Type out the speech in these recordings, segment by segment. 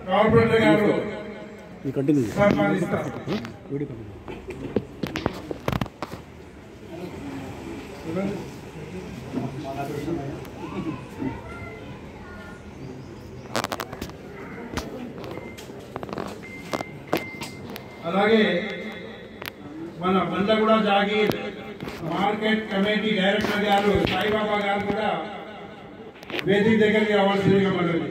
Corporator గారు ఇది continue సన్మానిస్తారు video continue అలాగే మన Bandlaguda Jagir market committee director garu Saibaba garu కూడా వేదిక దగ్గరికి రావాల్సిందిగా మనవి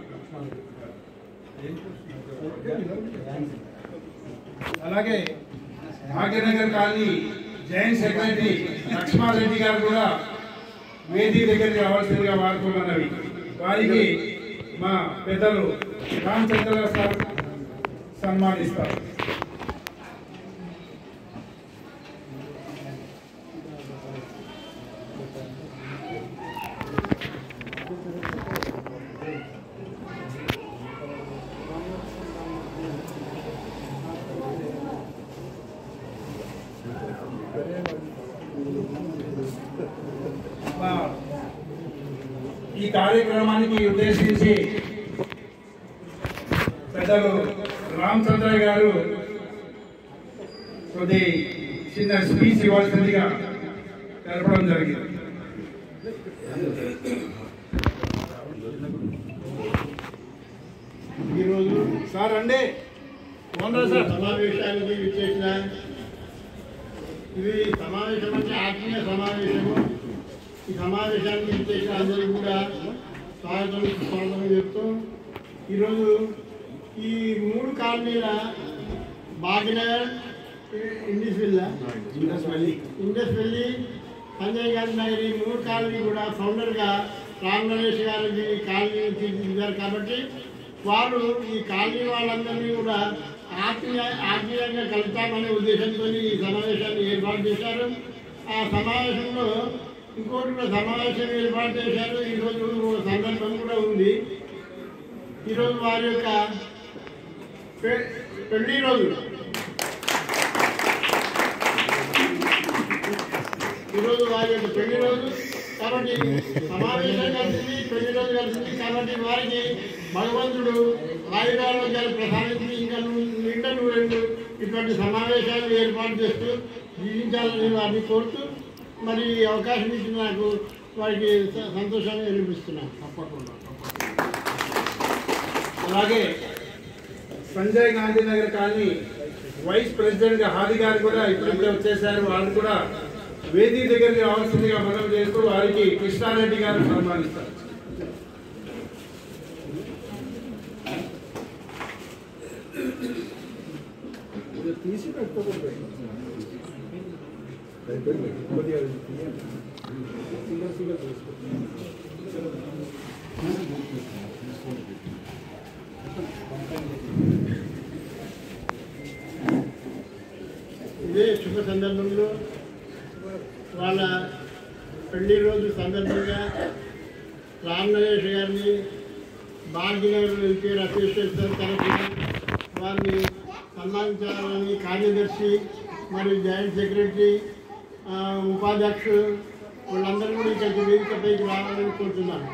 అలాగే Bhagyanagar colony joint secretary Lakshmareddy garu కూడా వేదిక దగ్గరికి రావాల్సిందిగా వారితో మనవి వారికి మా పెద్దలు రామచంద్ర సార్ సన్మానిస్తారు మా ఈ కార్యక్రమానికి ఉద్దేశించి పెద్దలు రామచంద్ర గారు కొద్ది చిన్న స్పీచ్ ఇవ్వాల్సిందిగా తెలపడం జరిగింది ఈరోజు సార్ అండి ఓనర్ సార్ సమావేశానికి విచ్చేసిన ఇది సమావేశం అంటే ఆత్మీయ సమావేశము ఈ సమావేశానికి విచ్చేసిన అందరికీ కూడా స్వాగతం స్వాగతం చెప్తూ ఈరోజు ఈ మూడు కాలనీల భాగ్యనగర్ ఇండిస్ విల్లా ఇండస్ వెళ్ళి సంజయ్ గాంధీ నగర్ ఈ మూడు కాలనీ కూడా ఫౌండర్గా రామ్ గణేష్ గారికి ఈ కాలనీ తీర్చిదిద్దారు కాబట్టి వారు ఈ కాలనీ వాళ్ళందరినీ కూడా ఆత్మీయ ఆత్మీయంగా కలుపుతామనే ఉద్దేశంతో ఈ సమావేశాన్ని ఏర్పాటు చేశారు ఆ సమావేశంలో ఇంకోటి కూడా సమావేశం ఏర్పాటు చేశారు ఈరోజు ఒక సందర్భం కూడా ఉంది ఈరోజు వారి యొక్క పె- పెళ్లి రోజు ఈరోజు వారి యొక్క పెళ్లి రోజు కాబట్టి సమావేశం కలిసింది పెళ్లి రోజు కలిసింది కాబట్టి వారికి భగవంతుడు ఆయురారోగ్యాలు ప్రసాదించి ఇంకా ను- నిండా రెండు ఇటువంటి సమావేశాలు ఏర్పాటు చేస్తూ జీవించాలని వారిని కోరుతూ మరి ఈ అవకాశం ఇచ్చి నాకు వారికి స- సంతోషాన్ని అనిపిస్తున్నాను తప్పకుండా అలాగే Sanjay Gandhi Nagar colony vice president గా హాది గారు కూడా ఇప్పుడిప్పుడే వచ్చేసారు వాళ్ళు కూడా వేదిక దగ్గరికి రావాల్సిందిగా మనం చేస్తూ వారికి కృష్ణారెడ్డి గారు సన్మానిస్తారు ఇదే శుభ సందర్భంలో వాళ్ళ పెళ్లి రోజు సందర్భంగా రామ్ నగేష్ గారిని భాగ్యనగర్ వెల్ఫేర్ అసోసియేషన్ తరఫున వారిని సన్మానించాలని కార్యదర్శి మరియు జాయింట్ సెక్రటరీ ఆ, ఉపాధ్యక్షుడు వాళ్ళందరూ కూడా ఇక్కడికి వేదికపైకి రావాలని కోరుతున్నాను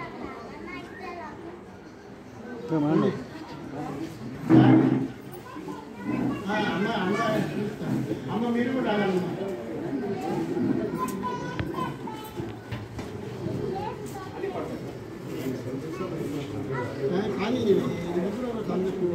ఆ, అమ్మ అమ్మ అమ్మ మీరు కూడా రావాలమ్మా ఆ, కానీ ఇది కూడా ఒక సందర్భం.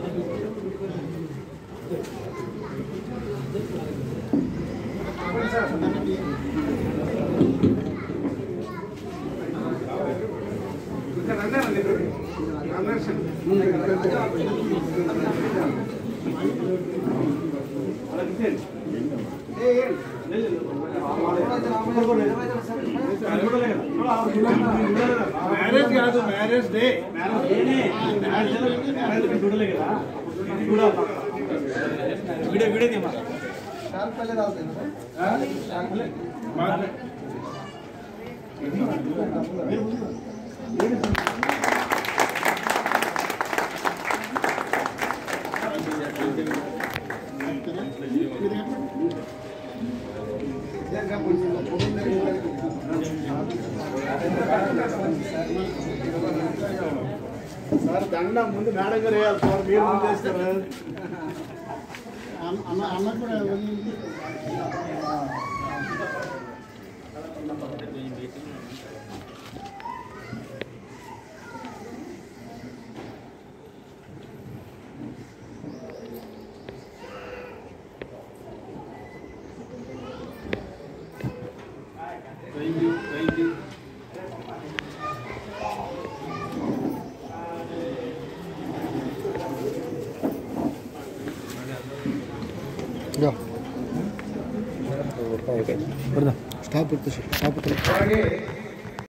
మ్యారేజ్ కాదు మ్యారేజ్ డే దండ ముందు మేడం గారు వేయాలి సార్ మీరు ముందు వేస్తారు అమ్మ అమ్మ అమ్మ కూడా వదిలి thank you thank you stop stop అలాగే